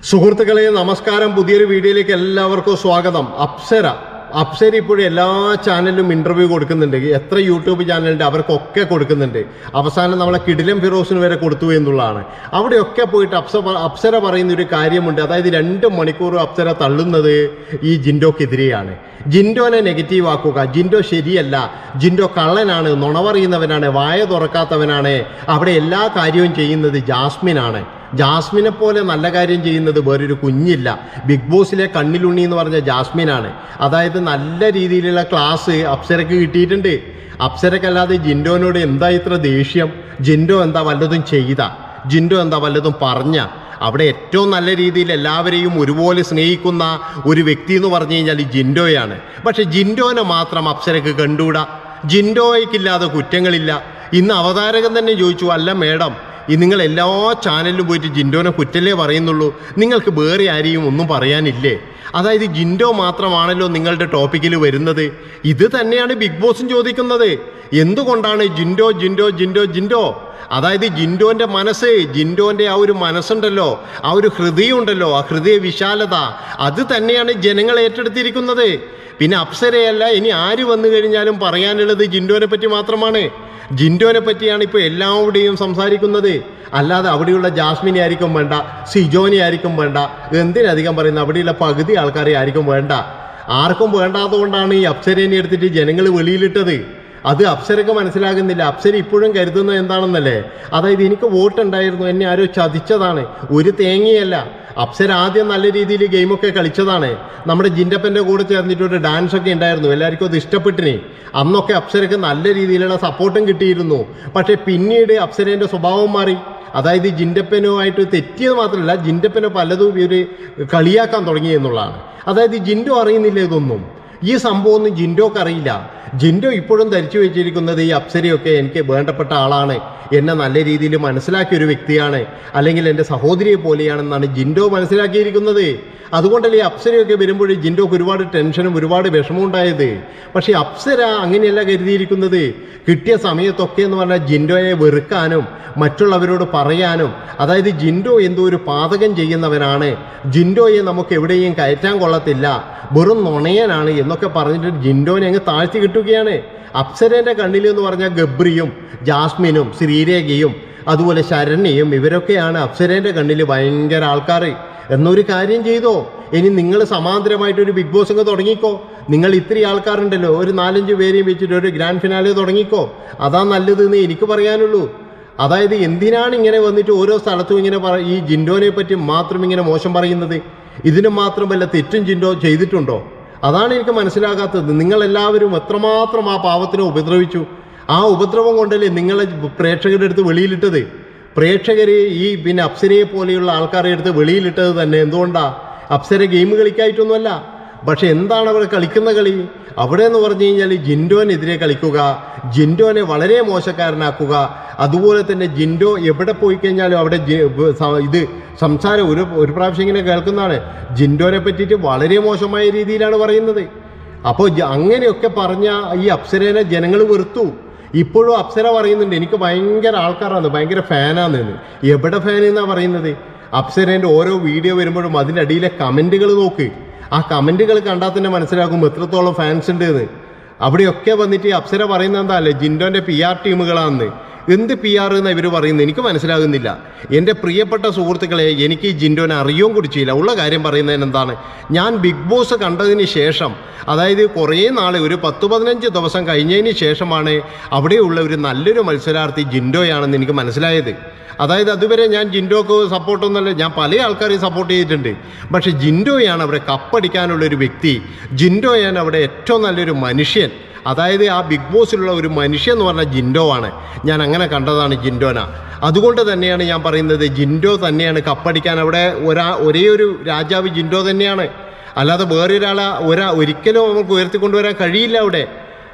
സുഹൃത്തുക്കളെ നമസ്കാരം പുതിയൊരു വീഡിയോയിലേക്ക് എല്ലാവർക്കും സ്വാഗതം അപ്സര അപ്സര ഇപ്പോഴും എല്ലാ ചാനലിലും ഇന്റർവ്യൂ കൊടുക്കുന്നുണ്ട് എത്ര യൂട്യൂബ് ചാനലുണ്ട് അവർക്കൊക്കെ കൊടുക്കുന്നുണ്ട് അവസാനം നമ്മളെ കിടിലം ഫിറോസിന് വരെ കൊടുത്തു എന്നുള്ളതാണ് അവിടെയൊക്കെ പോയിട്ട് അപ്സ അപ്സര പറയുന്ന ഒരു കാര്യമുണ്ട് അതായത് രണ്ട് മണിക്കൂർ അപ്സര തള്ളുന്നത് ഈ ജിൻഡോക്കെതിരെയാണ് ജിൻഡോനെ നെഗറ്റീവ് ആക്കുക ജിൻഡോ ശരിയല്ല ജിൻഡോ കള്ളനാണ് നുണ പറയുന്നവനാണ് വായ തുറക്കാത്തവനാണ് അവിടെ എല്ലാ കാര്യവും ചെയ്യുന്നത് ജാസ്മിനാണ് ജാസ്മിനെ പോലെ നല്ല കാര്യം ചെയ്യുന്നത് വേറൊരു കുഞ്ഞില്ല ബിഗ് ബോസിലെ കണ്ണിലുണ്ണി എന്ന് പറഞ്ഞ ജാസ്മിനാണ് അതായത് നല്ല രീതിയിലുള്ള ക്ലാസ് അപ്സരക്ക് കിട്ടിയിട്ടുണ്ട് അപ്സരക്കല്ലാതെ ജിൻഡോനോട് എന്താ ഇത്ര ദേഷ്യം ജിൻഡോ എന്താ വല്ലതും ചെയ്ത ജിൻഡോ എന്താ വല്ലതും പറഞ്ഞ അവിടെ ഏറ്റവും നല്ല രീതിയിൽ എല്ലാവരെയും ഒരുപോലെ സ്നേഹിക്കുന്ന ഒരു വ്യക്തി എന്ന് പറഞ്ഞു കഴിഞ്ഞാൽ ഈ ജിൻഡോയാണ് പക്ഷെ ജിൻഡോനെ മാത്രം അപ്സരക്ക് കണ്ടൂടാ ജിൻഡോയ്ക്കില്ലാതെ കുറ്റങ്ങളില്ല ഇന്ന് അവതാരകൻ തന്നെ ചോദിച്ചു അല്ല മേഡം ഈ നിങ്ങൾ എല്ലാ ചാനലിലും പോയിട്ട് ജിൻഡോനെ കുറ്റല്ലേ പറയുന്നുള്ളൂ നിങ്ങൾക്ക് വേറെ ആരെയും ഒന്നും പറയാനില്ലേ അതായത് ജിൻഡോ മാത്രമാണല്ലോ നിങ്ങളുടെ ടോപ്പിക്കിൽ വരുന്നത് ഇത് തന്നെയാണ് ബിഗ് ബോസും ചോദിക്കുന്നത് എന്തുകൊണ്ടാണ് ജിൻഡോ ജിൻഡോ ജിൻഡോ ജിൻഡോ അതായത് ജിൻഡോന്റെ മനസ്സ് ജിൻഡോന്റെ ആ ഒരു മനസ്സുണ്ടല്ലോ ആ ഒരു ഹൃദയം ഉണ്ടല്ലോ ആ ഹൃദയ വിശാലത അത് തന്നെയാണ് ജനങ്ങൾ ഏറ്റെടുത്തിരിക്കുന്നത് പിന്നെ അപ്സരയല്ല ഇനി ആര് വന്നു കഴിഞ്ഞാലും പറയാനുള്ളത് ജിൻഡോനെ പറ്റി മാത്രമാണ് ജിൻഡോനെ പറ്റിയാണ് ഇപ്പോൾ എല്ലാവരുടെയും സംസാരിക്കുന്നത് അല്ലാതെ അവിടെയുള്ള ജാസ്മിനെ ആയിരിക്കും വേണ്ട സിജോനെ ആയിരിക്കും വേണ്ട എന്തിനധികം പറയുന്നത് അവിടെയുള്ള പകുതി ആൾക്കാരെ ആയിരിക്കും വേണ്ട ആർക്കും വേണ്ടാത്തതുകൊണ്ടാണ് ഈ അപ്സരേനെ എടുത്തിട്ട് ജനങ്ങൾ വെളിയിലിട്ടത് അത് അപ്സരക്ക് മനസ്സിലാകുന്നില്ല അപ്സര ഇപ്പോഴും കരുതുന്നത് എന്താണെന്നല്ലേ അതായത് എനിക്ക് വോട്ട് ഉണ്ടായിരുന്നു എന്നെ ആരോ ചതിച്ചതാണ് ഒരു തേങ്ങയല്ല അപ്സര ആദ്യം നല്ല രീതിയിൽ ഗെയിമൊക്കെ കളിച്ചതാണ് നമ്മുടെ ജിൻഡപ്പൻ്റെ കൂടെ ചേർന്നിട്ട് ഒരു ഡാൻസ് ഒക്കെ ഉണ്ടായിരുന്നു എല്ലാവർക്കും അത് ഇഷ്ടപ്പെട്ടിന് അന്നൊക്കെ അപ്സരക്ക് നല്ല രീതിയിലുള്ള സപ്പോർട്ടും കിട്ടിയിരുന്നു പക്ഷേ പിന്നീട് അപ്സരേൻ്റെ സ്വഭാവം മാറി അതായത് ജിൻഡപ്പനുമായിട്ട് തെറ്റിയത് മാത്രമല്ല ജിൻഡപ്പനെ പലതും ഇവർ കളിയാക്കാൻ തുടങ്ങി എന്നുള്ളതാണ് അതായത് ജിൻഡോ അറിയുന്നില്ല ഇതൊന്നും ഈ സംഭവമൊന്നും ജിൻഡോക്ക് അറിയില്ല ജിൻഡോ ഇപ്പോഴും ധരിച്ചു വെച്ചിരിക്കുന്നത് ഈ അപ്സരയൊക്കെ എനിക്ക് വേണ്ടപ്പെട്ട ആളാണ് എന്നെ നല്ല രീതിയിൽ മനസ്സിലാക്കിയ ഒരു വ്യക്തിയാണ് അല്ലെങ്കിൽ എൻ്റെ സഹോദരിയെ പോലെയാണെന്നാണ് ജിൻഡോ മനസ്സിലാക്കിയിരിക്കുന്നത് അതുകൊണ്ടല്ലേ ഈ അപ്സരയൊക്കെ വരുമ്പോൾ ജിൻഡോക്ക് ഒരുപാട് ടെൻഷനും ഒരുപാട് വിഷമവും ഉണ്ടായത് പക്ഷേ അപ്സര അങ്ങനെയല്ല കരുതിയിരിക്കുന്നത് കിട്ടിയ സമയത്തൊക്കെ എന്ന് പറഞ്ഞാൽ ജിൻഡോയെ വെറുക്കാനും മറ്റുള്ളവരോട് പറയാനും അതായത് ജിൻഡോ എന്തോ ഒരു പാതകം ചെയ്യുന്നവനാണ് ജിൻഡോയെ നമുക്ക് എവിടെയും കയറ്റാൻ കൊള്ളത്തില്ല വെറും നുണയനാണ് എന്നൊക്കെ പറഞ്ഞിട്ട് ജിൻഡോനെ അങ്ങ് താഴ്ത്തി കിട്ടുകയാണ് അപ്സരേൻ്റെ കണ്ണിൽ എന്ന് പറഞ്ഞാൽ ഗബ്രിയും ജാസ്മിനും ശ്രീരേഖയും അതുപോലെ ശരണ്യയും ഇവരൊക്കെയാണ് അപ്സരേൻ്റെ കണ്ണിൽ ഭയങ്കര ആൾക്കാർ എന്നൊരു കാര്യം ചെയ്തോ ഇനി നിങ്ങൾ സമാന്തരമായിട്ട് ഒരു ബിഗ് ബോസ് അങ്ങ് തുടങ്ങിക്കോ നിങ്ങൾ ഇത്രയും ആൾക്കാരുണ്ടല്ലോ ഒരു നാലഞ്ച് പേരെയും വെച്ചിട്ട് ഒരു ഗ്രാൻഡ് ഫിനാലെ തുടങ്ങിക്കോ അതാ നല്ലതെന്ന് എനിക്ക് പറയാനുള്ളൂ അതായത് എന്തിനാണ് ഇങ്ങനെ വന്നിട്ട് ഓരോ സ്ഥലത്തും ഇങ്ങനെ പറ ഈ ജിൻഡോനെ പറ്റി മാത്രം ഇങ്ങനെ മോശം പറയുന്നത് ഇതിന് മാത്രം വല്ല തെറ്റും ജിൻഡോ ചെയ്തിട്ടുണ്ടോ അതാണ് എനിക്ക് മനസ്സിലാകാത്തത് നിങ്ങളെല്ലാവരും എത്രമാത്രം ആ പാവത്തിനെ ഉപദ്രവിച്ചു ആ ഉപദ്രവം കൊണ്ടല്ലേ നിങ്ങളെ പ്രേക്ഷകരുടെ അടുത്ത് വെളിയിലിട്ടത് പ്രേക്ഷകർ ഈ പിന്നെ അപ്സരയെ പോലെയുള്ള ആൾക്കാരെ എടുത്ത് വെളിയിലിട്ടത് തന്നെ എന്തുകൊണ്ടാ അപ്സര ഗെയിം കളിക്കായിട്ടൊന്നുമല്ല പക്ഷെ എന്താണ് അവർ കളിക്കുന്ന കളി അവിടെ എന്ന് പറഞ്ഞു കഴിഞ്ഞാൽ ജിൻഡോനെതിരെ കളിക്കുക ജിൻഡോനെ വളരെ മോശക്കാരനാക്കുക അതുപോലെ തന്നെ ജിൻഡോ എവിടെ പോയി കഴിഞ്ഞാലും അവിടെ ജി- സ- ഇത് സംസാരം ഒരു ഒരു പ്രാവശ്യം ഇങ്ങനെ കേൾക്കുന്നതാണ് ജിൻഡോനെ പറ്റിയിട്ട് വളരെ മോശമായ രീതിയിലാണ് പറയുന്നത് അപ്പോൾ ജ- അങ്ങനെയൊക്കെ പറഞ്ഞ ഈ അപ്സരേനെ ജനങ്ങൾ വെറുത്തു ഇപ്പോഴും അപ്സര പറയുന്നുണ്ട് എനിക്ക് ഭയങ്കര ആൾക്കാരാണ് ഭയങ്കര ഫാനാന്ന് എന്ന്. എവിടെ ഫാൻ എന്നാണ് പറയുന്നത് അപ്സരേൻ്റെ ഓരോ വീഡിയോ വരുമ്പോഴും അതിൻ്റെ അടിയിലെ കമൻറ്റുകൾ നോക്ക് ആ കമൻറ്റുകൾ കണ്ടാൽ തന്നെ മനസ്സിലാക്കും എത്രത്തോളം ഫാൻസ് ഉണ്ട് എന്ന് അവിടെയൊക്കെ വന്നിട്ട് ഈ അപ്സര പറയുന്നത് എന്താ അല്ലേ ജിൻഡോൻ്റെ പി ആർ ടീമുകളാണെന്ന് എന്ത് പി ആർ എന്ന് ഇവർ പറയുന്നത് എനിക്ക് മനസ്സിലാകുന്നില്ല എൻ്റെ പ്രിയപ്പെട്ട സുഹൃത്തുക്കളെ എനിക്ക് ഈ ജിൻഡോനെ അറിയുകയും കുടിച്ചില്ല ഉള്ള കാര്യം പറയുന്നതിന് എന്താണ് ഞാൻ ബിഗ് ബോസ് കണ്ടതിന് ശേഷം അതായത് കുറേ നാൾ ഒരു പത്ത് പതിനഞ്ച് ദിവസം കഴിഞ്ഞതിന് ശേഷമാണ് അവിടെയുള്ള ഒരു നല്ലൊരു മത്സരാർത്ഥി ജിൻഡോയാണെന്ന് എനിക്ക് മനസ്സിലായത് അതായത് അതുവരെ ഞാൻ ജിൻഡോക്ക് സപ്പോർട്ടൊന്നുമല്ല ഞാൻ പല ആൾക്കാരെയും സപ്പോർട്ട് ചെയ്തിട്ടുണ്ട് പക്ഷേ ജിൻഡോയാണ് അവിടെ കപ്പടിക്കാനുള്ള ഒരു വ്യക്തി ജിൻഡോയാണ് അവിടെ ഏറ്റവും നല്ലൊരു മനുഷ്യൻ അതായത് ആ ബിഗ് ബോസിലുള്ള ഒരു മനുഷ്യൻ എന്ന് പറഞ്ഞാൽ ജിൻഡോ ആണ് ഞാൻ അങ്ങനെ കണ്ടതാണ് ജിൻഡോന അതുകൊണ്ട് തന്നെയാണ് ഞാൻ പറയുന്നത് ജിൻഡോ തന്നെയാണ് കപ്പടിക്കാൻ അവിടെ ഒരാ ഒരേ ഒരു രാജാവ് ജിൻഡോ തന്നെയാണ് അല്ലാതെ വേറൊരാളെ ഒരാ ഒരിക്കലും നമുക്ക് ഉയർത്തിക്കൊണ്ടുവരാൻ കഴിയില്ല അവിടെ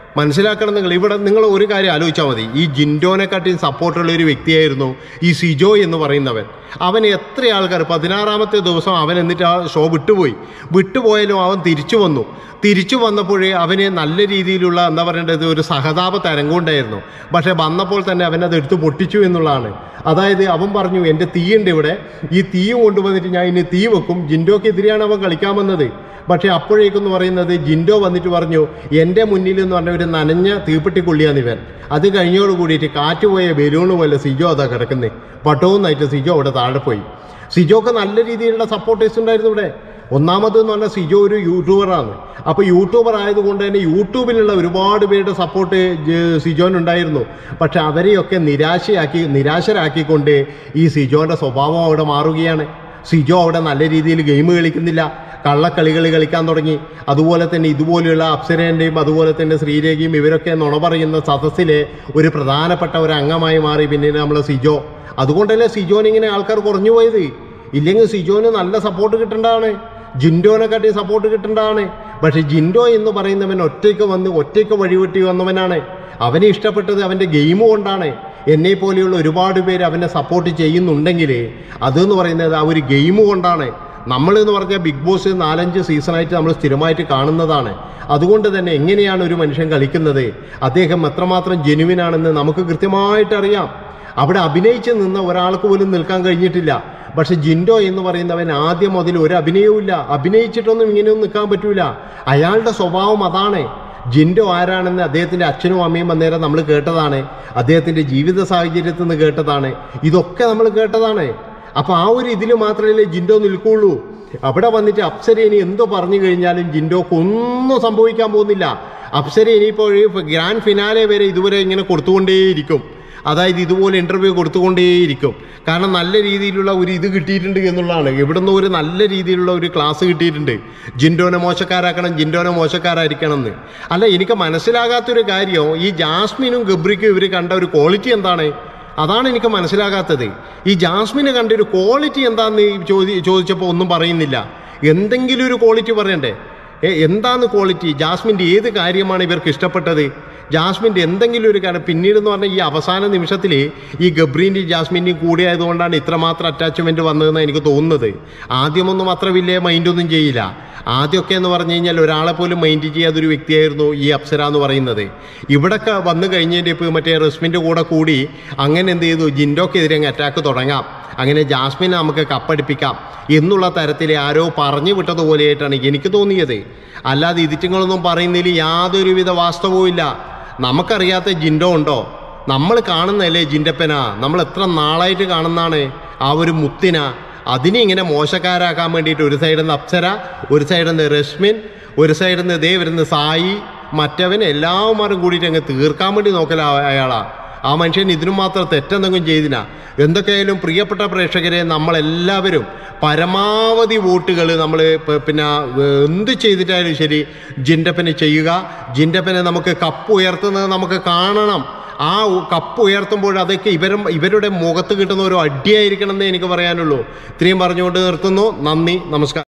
മനസ്സിലാക്കണം നിങ്ങൾ ഇവിടെ നിങ്ങൾ ഒരു കാര്യം ആലോചിച്ചാൽ മതി ഈ ജിൻഡോനെക്കാട്ടിയും സപ്പോർട്ടുള്ള ഒരു വ്യക്തിയായിരുന്നു ഈ സിജോ എന്ന് പറയുന്നവൻ അവൻ എത്ര ആൾക്കാർ പതിനാറാമത്തെ ദിവസം അവൻ എന്നിട്ട് ആ ഷോ വിട്ടുപോയി വിട്ടുപോയാലും അവൻ തിരിച്ചു വന്നു തിരിച്ചു വന്നപ്പോഴേ അവന് നല്ല രീതിയിലുള്ള എന്താ പറയേണ്ടത് ഒരു സഹതാപ തരംഗം ഉണ്ടായിരുന്നു പക്ഷേ വന്നപ്പോൾ തന്നെ അവൻ അത് എടുത്ത് പൊട്ടിച്ചു എന്നുള്ളതാണ് അതായത് അവൻ പറഞ്ഞു എൻ്റെ തീയുണ്ട് ഇവിടെ ഈ തീയും കൊണ്ടുവന്നിട്ട് ഞാൻ ഇനി തീ വെക്കും ജിൻഡോക്കെതിരെയാണ് അവൻ കളിക്കാൻ വന്നത് പക്ഷേ അപ്പോഴേക്കെന്ന് പറയുന്നത് ജിൻഡോ വന്നിട്ട് പറഞ്ഞു എൻ്റെ മുന്നിൽ എന്ന് പറഞ്ഞ ഒരു നനഞ്ഞ തീപ്പെട്ടി കൊള്ളിയാണ് ഇവൻ അത് കഴിഞ്ഞോട് കൂടിയിട്ട് കാറ്റ് പോയ ബലൂണ് പോലെ സിജോ അതാ കിടക്കുന്നത് പട്ടവുന്നായിട്ട് സിജോ അവിടെ താഴെ പോയി സിജോക്ക് നല്ല രീതിയിലുള്ള സപ്പോർട്ടേഴ്സ് ഉണ്ടായിരുന്നു ഇവിടെ ഒന്നാമത് എന്ന് പറഞ്ഞാൽ സിജോ ഒരു യൂട്യൂബറാണ് അപ്പോൾ യൂട്യൂബർ ആയതുകൊണ്ട് തന്നെ യൂട്യൂബിലുള്ള ഒരുപാട് പേരുടെ സപ്പോർട്ട് സിജോനുണ്ടായിരുന്നു പക്ഷെ അവരെയൊക്കെ നിരാശയാക്കി നിരാശരാക്കിക്കൊണ്ട് ഈ സിജോൻ്റെ സ്വഭാവം അവിടെ മാറുകയാണ് സിജോ അവിടെ നല്ല രീതിയിൽ ഗെയിം കളിക്കുന്നില്ല കള്ളക്കളികൾ കളിക്കാൻ തുടങ്ങി അതുപോലെ തന്നെ ഇതുപോലെയുള്ള അപ്സരേൻ്റെയും അതുപോലെ തന്നെ ശ്രീരേഖയും ഇവരൊക്കെ നുണ പറയുന്ന സദസ്സിലെ ഒരു പ്രധാനപ്പെട്ട ഒരു അംഗമായി മാറി പിന്നീട് നമ്മൾ സിജോ അതുകൊണ്ടല്ലേ സിജോന് ഇങ്ങനെ ആൾക്കാർ കുറഞ്ഞു പോയത് ഇല്ലെങ്കിൽ സിജോന് നല്ല സപ്പോർട്ട് കിട്ടേണ്ടതാണ് ജിൻഡോനെക്കാട്ടി സപ്പോർട്ട് കിട്ടേണ്ടതാണ് പക്ഷെ ജിൻഡോ എന്ന് പറയുന്നവൻ ഒറ്റയ്ക്ക് വന്ന് ഒറ്റയ്ക്ക് വഴിവെട്ടി വന്നവനാണ് അവനെ ഇഷ്ടപ്പെട്ടത് അവൻ്റെ ഗെയിം കൊണ്ടാണ് എന്നെ പോലെയുള്ള ഒരുപാട് പേര് അവനെ സപ്പോർട്ട് ചെയ്യുന്നുണ്ടെങ്കിൽ അതെന്ന് പറയുന്നത് ആ ഒരു ഗെയിം കൊണ്ടാണ് നമ്മൾ എന്ന് പറഞ്ഞാൽ ബിഗ് ബോസ് നാലഞ്ച് സീസണായിട്ട് നമ്മൾ സ്ഥിരമായിട്ട് കാണുന്നതാണ് അതുകൊണ്ട് തന്നെ എങ്ങനെയാണ് ഒരു മനുഷ്യൻ കളിക്കുന്നത് അദ്ദേഹം എത്രമാത്രം ജെനുവിനാണെന്ന് നമുക്ക് കൃത്യമായിട്ട് അറിയാം അവിടെ അഭിനയിച്ച് നിന്ന ഒരാൾക്ക് പോലും നിൽക്കാൻ കഴിഞ്ഞിട്ടില്ല പക്ഷെ ജിൻഡോ എന്ന് പറയുന്നവൻ ആദ്യം മുതൽ ഒരു അഭിനയവുമില്ല അഭിനയിച്ചിട്ടൊന്നും ഇങ്ങനെയൊന്നും നിൽക്കാൻ പറ്റൂല അയാളുടെ സ്വഭാവം അതാണ് ജിൻഡോ ആരാണെന്ന് അദ്ദേഹത്തിൻ്റെ അച്ഛനും അമ്മയും അന്നേരം നമ്മൾ കേട്ടതാണ് അദ്ദേഹത്തിൻ്റെ ജീവിത സാഹചര്യത്തിൽ നിന്ന് കേട്ടതാണ് ഇതൊക്കെ നമ്മൾ കേട്ടതാണ് അപ്പോൾ ആ ഒരു ഇതിൽ മാത്രമല്ലേ ജിൻഡോ നിൽക്കുള്ളൂ അവിടെ വന്നിട്ട് അപ്സര ഇനി എന്തോ പറഞ്ഞു കഴിഞ്ഞാലും ജിൻഡോക്ക് ഒന്നും സംഭവിക്കാൻ പോകുന്നില്ല അപ്സര ഇനിയിപ്പോൾ ഗ്രാൻഡ് ഫിനാലെ വരെ ഇതുവരെ ഇങ്ങനെ കൊടുത്തുകൊണ്ടേയിരിക്കും അതായത് ഇതുപോലെ ഇൻ്റർവ്യൂ കൊടുത്തുകൊണ്ടേയിരിക്കും കാരണം നല്ല രീതിയിലുള്ള ഒരു ഇത് കിട്ടിയിട്ടുണ്ട് എന്നുള്ളതാണ് ഇവിടുന്ന് ഒരു നല്ല രീതിയിലുള്ള ഒരു ക്ലാസ് കിട്ടിയിട്ടുണ്ട് ജിൻഡോനെ മോശക്കാരാക്കണം ജിൻഡോനെ മോശക്കാരായിരിക്കണം എന്ന് അല്ല എനിക്ക് മനസ്സിലാകാത്തൊരു കാര്യം ഈ ജാസ്മിനും ഗബ്രിക്കും ഇവർ കണ്ട ഒരു ക്വാളിറ്റി എന്താണ് അതാണ് എനിക്ക് മനസ്സിലാകാത്തത് ഈ ജാസ്മിന് കണ്ട ഒരു ക്വാളിറ്റി എന്താന്ന് ഈ ചോദി ചോദിച്ചപ്പോൾ ഒന്നും പറയുന്നില്ല എന്തെങ്കിലും ഒരു ക്വാളിറ്റി പറയണ്ടേ ഏ, എന്താണ് ക്വാളിറ്റി ജാസ്മിൻ്റെ ഏത് കാര്യമാണ് ഇവർക്ക് ഇഷ്ടപ്പെട്ടത് ജാസ്മിൻ്റെ എന്തെങ്കിലും ഒരു കാര്യം പിന്നീട് എന്ന് പറഞ്ഞാൽ ഈ അവസാന നിമിഷത്തിൽ ഈ ഗബ്രീൻ്റെയും ജാസ്മിൻ്റെയും കൂടെ ആയതുകൊണ്ടാണ് ഇത്രമാത്രം അറ്റാച്ച്മെൻറ്റ് വന്നതെന്ന് എനിക്ക് തോന്നുന്നത് ആദ്യമൊന്നും അത്ര വലിയ മൈൻഡൊന്നും ചെയ്യില്ല ആദ്യമൊക്കെ എന്ന് പറഞ്ഞു കഴിഞ്ഞാൽ ഒരാളെ പോലും മൈൻഡ് ചെയ്യാത്തൊരു വ്യക്തിയായിരുന്നു ഈ അപ്സര എന്ന് പറയുന്നത് ഇവിടൊക്കെ വന്നു കഴിഞ്ഞതിൻ്റെ ഇപ്പോൾ മറ്റേ റസ്മിൻ്റെ കൂടെ കൂടി അങ്ങനെ എന്ത് ചെയ്തു ജിൻഡോക്കെതിരെ അങ്ങ് അറ്റാക്ക് തുടങ്ങാം അങ്ങനെ ജാസ്മിനെ നമുക്ക് കപ്പടിപ്പിക്കാം എന്നുള്ള തരത്തിൽ ആരോ പറഞ്ഞു വിട്ടതുപോലെയായിട്ടാണ് എനിക്ക് തോന്നിയത് അല്ലാതെ ഇതിറ്റുങ്ങളൊന്നും പറയുന്നതിൽ യാതൊരുവിധ വാസ്തവവും ഇല്ല നമുക്കറിയാത്ത ജിൻഡോ ഉണ്ടോ നമ്മൾ കാണുന്നതല്ലേ ജിൻഡപ്പന നമ്മൾ എത്ര നാളായിട്ട് കാണുന്നതാണ് ആ ഒരു മുത്തിന അതിനെ ഇങ്ങനെ മോശക്കാരാക്കാൻ വേണ്ടിയിട്ട് ഒരു സൈഡിൽ നിന്ന് അപ്സര ഒരു സൈഡിൽ നിന്ന് രശ്മിൻ ഒരു സൈഡിൽ നിന്ന് ദേ വരുന്ന സായി മറ്റവൻ എല്ലാവരും കൂടിയിട്ട് അങ്ങ് തീർക്കാൻ വേണ്ടി നോക്കല അയാളാ ആ മനുഷ്യൻ ഇതിനു മാത്രം തെറ്റെന്തെങ്കിലും ചെയ്തിന എന്തൊക്കെയായാലും പ്രിയപ്പെട്ട പ്രേക്ഷകരെ നമ്മളെല്ലാവരും പരമാവധി വോട്ടുകൾ നമ്മൾ പിന്നെ ഏർ, എന്ത് ചെയ്തിട്ടായാലും ശരി ജിൻഡപ്പന് ചെയ്യുക ജിൻഡപ്പനെ നമുക്ക് കപ്പ് ഉയർത്തുന്നത് നമുക്ക് കാണണം ആ ഉ- കപ്പ് ഉയർത്തുമ്പോൾ അതൊക്കെ ഇവരും ഇവരുടെ മുഖത്ത് കിട്ടുന്ന ഒരു അടിയായിരിക്കണം എന്നേ എനിക്ക് പറയാനുള്ളൂ ഇത്രയും പറഞ്ഞുകൊണ്ട് നിർത്തുന്നു നന്ദി നമസ്കാരം